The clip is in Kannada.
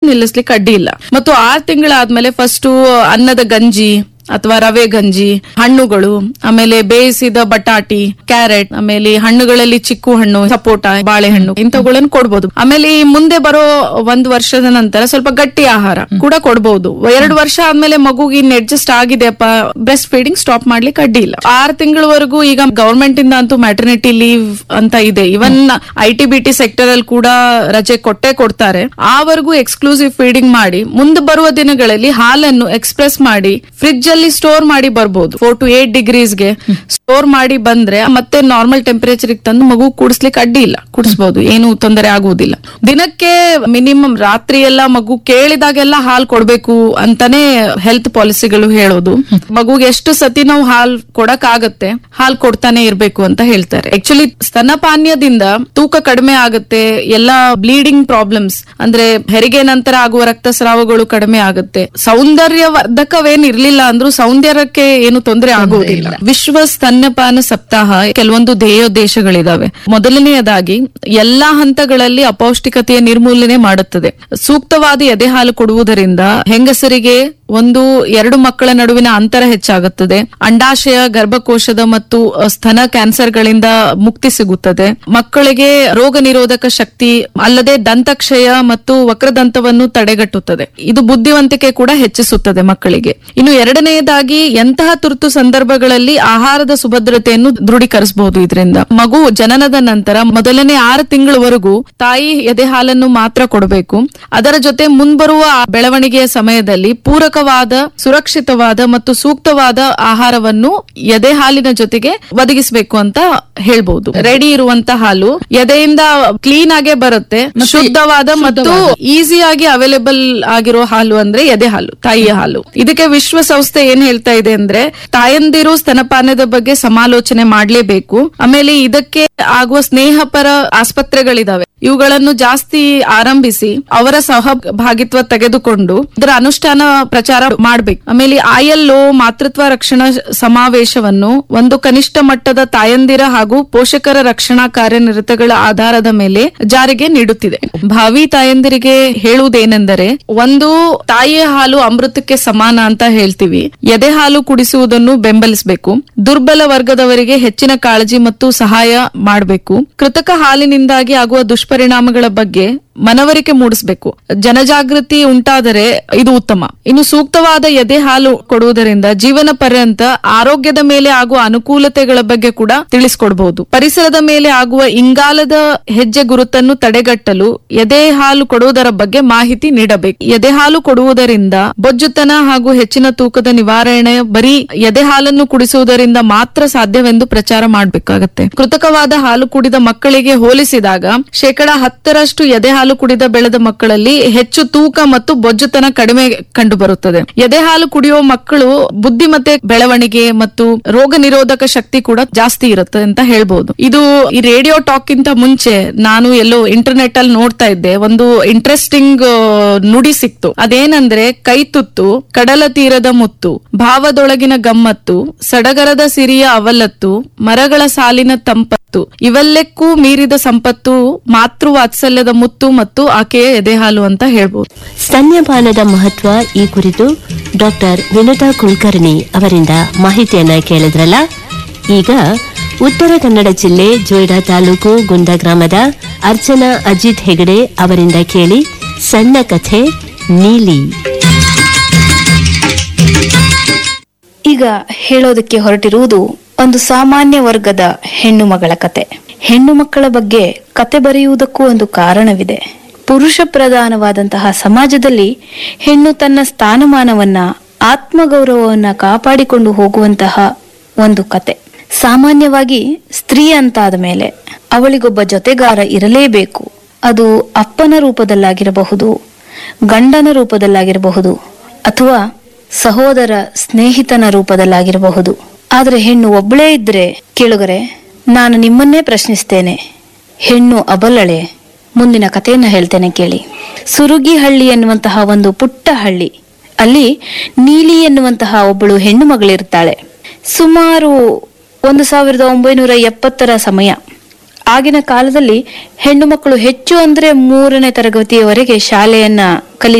ನಿಲ್ಲಿಸ್ಲಿಕ್ಕೆ ಅಡ್ಡಿ ಇಲ್ಲ ಮತ್ತು ಆರ್ ತಿಂಗಳಾದ್ಮೇಲೆ ಫಸ್ಟ್ ಅನ್ನದ ಗಂಜಿ ಅಥವಾ ರವೆ ಗಂಜಿ ಹಣ್ಣುಗಳು ಆಮೇಲೆ ಬೇಯಿಸಿದ ಬಟಾಟಿ ಕ್ಯಾರೆಟ್ ಆಮೇಲೆ ಹಣ್ಣುಗಳಲ್ಲಿ ಚಿಕ್ಕು ಹಣ್ಣು ಸಪೋಟ ಬಾಳೆಹಣ್ಣು ಇಂಥವುಗಳನ್ನು ಕೊಡ್ಬೋದು ಆಮೇಲೆ ಈ ಮುಂದೆ ಬರೋ ಒಂದು ವರ್ಷದ ನಂತರ ಸ್ವಲ್ಪ ಗಟ್ಟಿ ಆಹಾರ ಕೂಡ ಕೊಡ್ಬೋದು ಎರಡು ವರ್ಷ ಆದ್ಮೇಲೆ ಮಗುಗೆ ಇನ್ ಅಡ್ಜಸ್ಟ್ ಆಗಿದೆಯಪ್ಪ ಬ್ರೆಸ್ಟ್ ಫೀಡಿಂಗ್ ಸ್ಟಾಪ್ ಮಾಡ್ಲಿಕ್ಕೆ ಅಡ್ಡಿ ಇಲ್ಲ ಆರು ತಿಂಗಳವರೆಗೂ ಈಗ ಗವರ್ಮೆಂಟ್ ಇಂದ ಅಂತೂ ಮ್ಯಾಟರ್ನಿಟಿ ಲೀವ್ ಅಂತ ಇದೆ even I T B T sector ಅಲ್ಲಿ ಕೂಡ ರಜೆ ಕೊಟ್ಟೆ ಕೊಡ್ತಾರೆ ಆವರೆಗೂ ಎಕ್ಸ್ಕ್ಲೂಸಿವ್ ಫೀಡಿಂಗ್ ಮಾಡಿ ಮುಂದೆ ಬರುವ ದಿನಗಳಲ್ಲಿ ಹಾಲನ್ನು ಎಕ್ಸ್ಪ್ರೆಸ್ ಮಾಡಿ ಫ್ರಿಡ್ಜ್ ಅಲ್ಲಿ ಸ್ಟೋರ್ ಮಾಡಿ ಬರ್ಬೋದು ಫೋರ್ ಟು ಏಟ್ ಡಿಗ್ರೀಸ್ಗೆ ಸ್ಟೋರ್ ಮಾಡಿ ಬಂದ್ರೆ ಮತ್ತೆ ನಾರ್ಮಲ್ ಟೆಂಪರೇಚರ್ ತಂದು ಮಗು ಕುಡಿಸ್ಲಿಕ್ಕೆ ಅಡ್ಡಿ ಇಲ್ಲ ಕುಡಿಸ್ಬೋದು ಏನು ತೊಂದರೆ ಆಗುವುದಿಲ್ಲ ದಿನಕ್ಕೆ ಮಿನಿಮಮ್ ರಾತ್ರಿ ಎಲ್ಲ ಮಗು ಕೇಳಿದಾಗೆಲ್ಲ ಹಾಲ್ ಕೊಡ್ಬೇಕು ಅಂತಾನೆ ಹೆಲ್ತ್ ಪಾಲಿಸಿಗಳು ಹೇಳೋದು ಮಗುಗೆ ಎಷ್ಟು ಸತಿ ನಾವು ಹಾಲ್ ಕೊಡಕ್ ಆಗತ್ತೆ ಹಾಲ್ ಕೊಡ್ತಾನೆ ಇರ್ಬೇಕು ಅಂತ ಹೇಳ್ತಾರೆ ಆಕ್ಚುಲಿ ಸ್ತನಪಾನೀಯದಿಂದ ತೂಕ ಕಡಿಮೆ ಆಗುತ್ತೆ ಎಲ್ಲ ಬ್ಲೀಡಿಂಗ್ ಪ್ರಾಬ್ಲಮ್ಸ್ ಅಂದ್ರೆ ಹೆರಿಗೆ ನಂತರ ಆಗುವ ರಕ್ತಸ್ರಾವಗಳು ಕಡಿಮೆ ಆಗುತ್ತೆ ಸೌಂದರ್ಯವರ್ಧಕವೇನ್ ಇರ್ಲಿಲ್ಲ ಅಂದ್ರೂ ಸೌಂದರ್ಯಕ್ಕೆ ಏನು ತೊಂದರೆ ಆಗುವುದಿಲ್ಲ ವಿಶ್ವ ಸ್ತನ್ಯಪಾನ ಸಪ್ತಾಹ ಕೆಲವೊಂದು ಧ್ಯೇಯೋದ್ದೇಶಗಳಿದಾವೆ ಮೊದಲನೆಯದಾಗಿ ಎಲ್ಲಾ ಹಂತಗಳಲ್ಲಿ ಅಪೌಷ್ಟಿಕತೆಯ ನಿರ್ಮೂಲನೆ ಮಾಡುತ್ತದೆ ಸೂಕ್ತವಾದ ಎದೆ ಹಾಲು ಕೊಡುವುದರಿಂದ ಹೆಂಗಸರಿಗೆ ಒಂದು ಎರಡು ಮಕ್ಕಳ ನಡುವಿನ ಅಂತರ ಹೆಚ್ಚಾಗುತ್ತದೆ ಅಂಡಾಶಯ ಗರ್ಭಕೋಶದ ಮತ್ತು ಸ್ತನ ಕ್ಯಾನ್ಸರ್ಗಳಿಂದ ಮುಕ್ತಿ ಸಿಗುತ್ತದೆ ಮಕ್ಕಳಿಗೆ ರೋಗ ನಿರೋಧಕ ಶಕ್ತಿ ಅಲ್ಲದೆ ದಂತಕ್ಷಯ ಮತ್ತು ವಕ್ರದಂತವನ್ನು ತಡೆಗಟ್ಟುತ್ತದೆ ಇದು ಬುದ್ಧಿವಂತಿಕೆ ಕೂಡ ಹೆಚ್ಚಿಸುತ್ತದೆ ಮಕ್ಕಳಿಗೆ ಇನ್ನು ಎರಡನೆಯದಾಗಿ ಎಂತಹ ತುರ್ತು ಸಂದರ್ಭಗಳಲ್ಲಿ ಆಹಾರದ ಸುಭದ್ರತೆಯನ್ನು ದೃಢೀಕರಿಸಬಹುದು ಇದರಿಂದ ಮಗು ಜನನದ ನಂತರ ಮೊದಲನೇ ಆರು ತಿಂಗಳವರೆಗೂ ತಾಯಿ ಎದೆ ಹಾಲನ್ನು ಮಾತ್ರ ಕೊಡಬೇಕು ಅದರ ಜೊತೆ ಮುಂಬರುವ ಬೆಳವಣಿಗೆಯ ಸಮಯದಲ್ಲಿ ಪೂರಕವಾದ ಸುರಕ್ಷಿತವಾದ ಮತ್ತು ಸೂಕ್ತವಾದ ಆಹಾರವನ್ನು ಎದೆ ಹಾಲಿನ ಜೊತೆಗೆ ಒದಗಿಸಬೇಕು ಅಂತ ಹೇಳ್ಬಹುದು ರೆಡಿ ಇರುವಂತ ಹಾಲು ಎದೆಯಿಂದ ಕ್ಲೀನ್ ಆಗೇ ಬರುತ್ತೆ ಶುದ್ಧವಾದ ಮತ್ತು ಈಸಿಯಾಗಿ ಅವೈಲೇಬಲ್ ಆಗಿರೋ ಹಾಲು ಅಂದ್ರೆ ಎದೆ ಹಾಲು ತಾಯಿಯ ಹಾಲು ಇದಕ್ಕೆ ವಿಶ್ವಸಂಸ್ಥೆ ಏನ್ ಹೇಳ್ತಾ ಇದೆ ಅಂದ್ರೆ ತಾಯಂದಿರು ಸ್ತನಪಾನದ ಬಗ್ಗೆ ಸಮಾಲೋಚನೆ ಮಾಡ್ಲೇಬೇಕು ಆಮೇಲೆ ಇದಕ್ಕೆ ಆಗುವ ಸ್ನೇಹಪರ ಆಸ್ಪತ್ರೆಗಳಿದಾವೆ ಇವುಗಳನ್ನು ಜಾಸ್ತಿ ಆರಂಭಿಸಿ ಅವರ ಸಹಭಾಗಿತ್ವ ತೆಗೆದುಕೊಂಡು ಇದರ ಅನುಷ್ಠಾನ ಪ್ರಚಾರ ಮಾಡ್ಬೇಕು ಆಮೇಲೆ ಆಯಲ್ಲೋ ಮಾತೃತ್ವ ರಕ್ಷಣಾ ಸಮಾವೇಶವನ್ನು ಒಂದು ಕನಿಷ್ಠ ಮಟ್ಟದ ತಾಯಂದಿರ ಹಾಗೂ ಪೋಷಕರ ರಕ್ಷಣಾ ಕಾರ್ಯನಿರತಗಳ ಆಧಾರದ ಮೇಲೆ ಜಾರಿಗೆ ನೀಡುತ್ತಿದೆ ಭಾವಿ ತಾಯಂದಿರಿಗೆ ಹೇಳುವುದೇನೆಂದರೆ ಒಂದು ತಾಯಿಯ ಹಾಲು ಅಮೃತಕ್ಕೆ ಸಮಾನ ಅಂತ ಹೇಳ್ತೀವಿ ಎದೆ ಹಾಲು ಕುಡಿಸುವುದನ್ನು ಬೆಂಬಲಿಸಬೇಕು ದುರ್ಬಲ ವರ್ಗದವರಿಗೆ ಹೆಚ್ಚಿನ ಕಾಳಜಿ ಮತ್ತು ಸಹಾಯ ಮಾಡಬೇಕು ಕೃತಕ ಹಾಲಿನಿಂದಾಗಿ ಆಗುವ ದುಷ್ಪರಿಣಾಮಗಳ ಬಗ್ಗೆ ಮನವರಿಕೆ ಮೂಡಿಸಬೇಕು ಜನಜಾಗೃತಿ ಉಂಟಾದರೆ ಇದು ಉತ್ತಮ ಇನ್ನು ಸೂಕ್ತವಾದ ಎದೆ ಹಾಲು ಕೊಡುವುದರಿಂದ ಜೀವನ ಪರ್ಯಂತ ಆರೋಗ್ಯದ ಮೇಲೆ ಆಗುವ ಅನುಕೂಲತೆಗಳ ಬಗ್ಗೆ ಕೂಡ ತಿಳಿಸಿಕೊಡಬಹುದು ಪರಿಸರದ ಮೇಲೆ ಆಗುವ ಇಂಗಾಲದ ಹೆಜ್ಜೆ ಗುರುತನ್ನು ತಡೆಗಟ್ಟಲು ಎದೆ ಹಾಲು ಕೊಡುವುದರ ಬಗ್ಗೆ ಮಾಹಿತಿ ನೀಡಬೇಕು ಎದೆ ಹಾಲು ಕೊಡುವುದರಿಂದ ಬೊಜ್ಜುತನ ಹಾಗೂ ಹೆಚ್ಚಿನ ತೂಕದ ನಿವಾರಣೆ ಬರೀ ಎದೆ ಹಾಲನ್ನು ಕುಡಿಸುವುದರಿಂದ ಮಾತ್ರ ಸಾಧ್ಯವೆಂದು ಪ್ರಚಾರ ಮಾಡಬೇಕಾಗತ್ತೆ ಕೃತಕವಾದ ಹಾಲು ಕುಡಿದ ಮಕ್ಕಳಿಗೆ ಹೋಲಿಸಿದಾಗ ಶೇಕಡ ಹತ್ತರಷ್ಟು ಎದೆ ಹಾಲು ಕುಡಿದ ಬೆಳೆದ ಮಕ್ಕಳಲ್ಲಿ ಹೆಚ್ಚು ತೂಕ ಮತ್ತು ಬೊಜ್ಜುತನ ಕಡಿಮೆ ಕಂಡುಬರುತ್ತದೆ ಎದೆ ಹಾಲು ಕುಡಿಯುವ ಮಕ್ಕಳು ಬುದ್ಧಿಮತ್ತೆ ಬೆಳವಣಿಗೆ ಮತ್ತು ರೋಗ ನಿರೋಧಕ ಶಕ್ತಿ ಕೂಡ ಜಾಸ್ತಿ ಇರುತ್ತೆ ಅಂತ ಹೇಳ್ಬಹುದು ಇದು ಈ ರೇಡಿಯೋ ಟಾಕ್ ಇಂತ ಮುಂಚೆ ನಾನು ಎಲ್ಲೋ ಇಂಟರ್ನೆಟ್ ಅಲ್ಲಿ ನೋಡ್ತಾ ಇದ್ದೆ ಒಂದು ಇಂಟ್ರೆಸ್ಟಿಂಗ್ ನುಡಿ ಸಿಕ್ತು ಅದೇನಂದ್ರೆ ಕೈ ತುತ್ತು ಕಡಲ ತೀರದ ಮುತ್ತು ಭಾವದೊಳಗಿನ ಗಮ್ಮತ್ತು ಸಡಗರದ ಸಿರಿಯ ಅವಲತ್ತು ಮರಗಳ ಸಾಲಿನ ತಂಪತ್ತು ಇವೆಲ್ಲಕ್ಕೂ ಮೀರಿದ ಸಂಪತ್ತು ಮಾತೃ ವಾತ್ಸಲ್ಯದ ಮುತ್ತು ಮತ್ತು ಆಕೆಯ ಎದೆಹಾಲು ಅಂತ ಹೇಳ್ಬೋದು ಸ್ತನ್ಯಪಾನದ ಮಹತ್ವ ಈ ಕುರಿತು ಡಾಕ್ಟರ್ ವಿನುತಾ ಕುಲಕರ್ಣಿ ಅವರಿಂದ ಮಾಹಿತಿಯನ್ನ ಕೇಳಿದ್ರಲ್ಲ ಈಗ ಉತ್ತರ ಕನ್ನಡ ಜಿಲ್ಲೆ ಜೋಯ್ಡಾ ತಾಲೂಕು ಗುಂದ ಗ್ರಾಮದ ಅರ್ಚನಾ ಅಜಿತ್ ಹೆಗಡೆ ಅವರಿಂದ ಕೇಳಿ ಸಣ್ಣ ಕಥೆ ನೀಲಿ ಈಗ ಹೇಳೋದಕ್ಕೆ ಹೊರಟಿರುವುದು ಒಂದು ಸಾಮಾನ್ಯ ವರ್ಗದ ಹೆಣ್ಣು ಮಗಳ ಕತೆ ಹೆಣ್ಣು ಮಕ್ಕಳ ಬಗ್ಗೆ ಕತೆ ಬರೆಯುವುದಕ್ಕೂ ಒಂದು ಕಾರಣವಿದೆ ಪುರುಷ ಪ್ರಧಾನವಾದಂತಹ ಸಮಾಜದಲ್ಲಿ ಹೆಣ್ಣು ತನ್ನ ಸ್ಥಾನಮಾನವನ್ನ ಆತ್ಮಗೌರವವನ್ನ ಕಾಪಾಡಿಕೊಂಡು ಹೋಗುವಂತಹ ಒಂದು ಕತೆ ಸಾಮಾನ್ಯವಾಗಿ ಸ್ತ್ರೀ ಅಂತಾದ ಮೇಲೆ ಅವಳಿಗೊಬ್ಬ ಜೊತೆಗಾರ ಇರಲೇಬೇಕು ಅದು ಅಪ್ಪನ ರೂಪದಲ್ಲಾಗಿರಬಹುದು ಗಂಡನ ರೂಪದಲ್ಲಾಗಿರಬಹುದು ಅಥವಾ ಸಹೋದರ ಸ್ನೇಹಿತನ ರೂಪದಲ್ಲಾಗಿರಬಹುದು ಆದರೆ ಹೆಣ್ಣು ಒಬ್ಬಳೇ ಇದ್ರೆ ಕೇಳುಗರೆ ನಾನು ನಿಮ್ಮನ್ನೇ ಪ್ರಶ್ನಿಸ್ತೇನೆ ಹೆಣ್ಣು ಅಬಲಳೆ ಮುಂದಿನ ಕಥೆಯನ್ನ ಹೇಳ್ತೇನೆ ಕೇಳಿ ಸುರುಗಿಹಳ್ಳಿ ಎನ್ನುವಂತಹ ಒಂದು ಪುಟ್ಟ ಹಳ್ಳಿ ಅಲ್ಲಿ ನೀಲಿ ಎನ್ನುವಂತಹ ಒಬ್ಬಳು ಹೆಣ್ಣು ಮಗಳಿರ್ತಾಳೆ ಸುಮಾರು ಒಂದು ಸಾವಿರದ ಒಂಬೈನೂರ ಎಪ್ಪತ್ತರ ಸಮಯ ಆಗಿನ ಕಾಲದಲ್ಲಿ ಹೆಣ್ಣು ಮಕ್ಕಳು ಹೆಚ್ಚು ಅಂದ್ರೆ ಮೂರನೇ ತರಗತಿಯವರೆಗೆ ಶಾಲೆಯನ್ನ ಕಲಿ